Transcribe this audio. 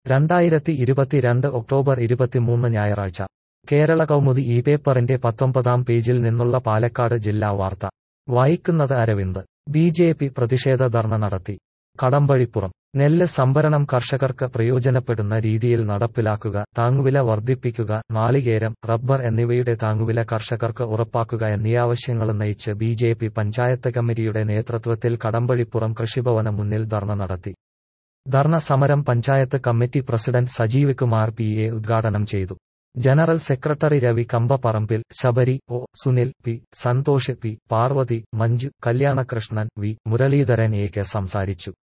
രണ്ടായിരത്തി ഇരുപത്തിരണ്ട് ഒക്ടോബർ ഇരുപത്തിമൂന്ന് ഞായറാഴ്ച കേരള കൗമുദി ഈ പേപ്പറിന്റെ പത്തൊമ്പതാം പേജിൽ നിന്നുള്ള പാലക്കാട് ജില്ലാ വാർത്ത വായിക്കുന്നത് അരവിന്ദ് ബി ജെ പി പ്രതിഷേധ ധർണ നടത്തി കടമ്പഴിപ്പുറം നെല്ല് സംഭരണം കർഷകർക്ക് പ്രയോജനപ്പെടുന്ന രീതിയിൽ നടപ്പിലാക്കുക താങ്ങുവില വർദ്ധിപ്പിക്കുക നാളികേരം റബ്ബർ എന്നിവയുടെ താങ്ങുവില കർഷകർക്ക് ഉറപ്പാക്കുക എന്നീ ആവശ്യങ്ങൾ നയിച്ച് ബി ജെ പി പഞ്ചായത്ത് കമ്മിറ്റിയുടെ നേതൃത്വത്തിൽ കടമ്പഴിപ്പുറം കൃഷിഭവന മുന്നിൽ ധർണ നടത്തി ധർണ സമരം panchayat committee president Sajeev Kumar P A ഉദ്ഘാടനം ചെയ്തു general secretary Ravi Kampaparambil Sabari O Sunil P Santhosh P Parvathy Manju Kalyanakrishnan V Muraleedharan A K സംസാരിച്ചു